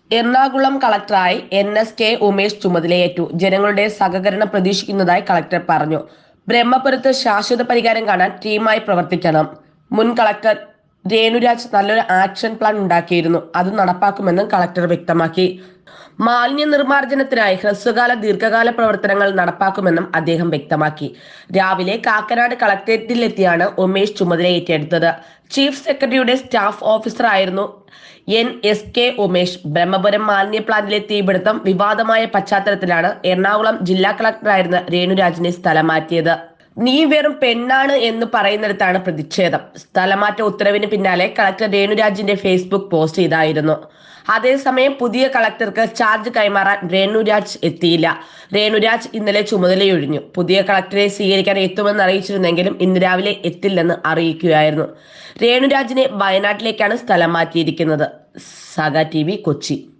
എറണാകുളം കളക്ടറായി N S K Umesh ചുമതലയേറ്റു ജനങ്ങളുടെ സഹകരണം പ്രതീക്ഷിക്കുന്നതായി കളക്ടർ പറഞ്ഞു ബ്രഹ്മപുരത്ത് ശാശ്വത പരിഹാരം കാണാൻ ടീമായി പ്രവർത്തിക്കണം മുൻ കളക്ടർ രേണുരാജ് നല്ലൊരു ആക്ഷൻ പ്ലാൻ ഉണ്ടാക്കിയിരുന്നു അത് നടപ്പാക്കുമെന്നും കളക്ടർ വ്യക്തമാക്കി മാലിന്യ നിർമ്മാർജ്ജനത്തിനായി ഹ്രസ്വകാല ദീർഘകാല പ്രവർത്തനങ്ങൾ നടപ്പാക്കുമെന്നും അദ്ദേഹം വ്യക്തമാക്കി രാവിലെ കാക്കനാട് കളക്ടറേറ്റിലെത്തിയാണ് ഉമേഷ് ചുമതല ഏറ്റെടുത്തത് ചീഫ് സെക്രട്ടറിയുടെ സ്റ്റാഫ് ഓഫീസറായിരുന്നു N S K Umesh Brahmapuram മാലിന്യ പ്ലാന്റിലെ തീപിടുത്തം വിവാദമായ പശ്ചാത്തലത്തിലാണ് എറണാകുളം ജില്ലാ കളക്ടറായിരുന്ന രേണുരാജിനെ സ്ഥലം മാറ്റിയത് നീ വെറും പെണ്ണാണ് എന്ന് പറയുന്നിടത്താണ് പ്രതിഷേധം സ്ഥലമാറ്റ ഉത്തരവിന് പിന്നാലെ കളക്ടർ രേണുരാജിന്റെ ഫേസ്ബുക്ക് പോസ്റ്റ് ചെയ്തായിരുന്നു അതേസമയം പുതിയ കളക്ടർക്ക് ചാർജ് കൈമാറാൻ രേണുരാജ് എത്തിയില്ല രേണുരാജ് ഇന്നലെ ചുമതലയൊഴിഞ്ഞു പുതിയ കളക്ടറെ സ്വീകരിക്കാൻ എത്തുമെന്ന് അറിയിച്ചിരുന്നെങ്കിലും ഇന്ന് രാവിലെ എത്തില്ലെന്ന് അറിയിക്കുകയായിരുന്നു രേണുരാജിനെ വയനാട്ടിലേക്കാണ് സ്ഥലം മാറ്റിയിരിക്കുന്നത് സാഗ ടി കൊച്ചി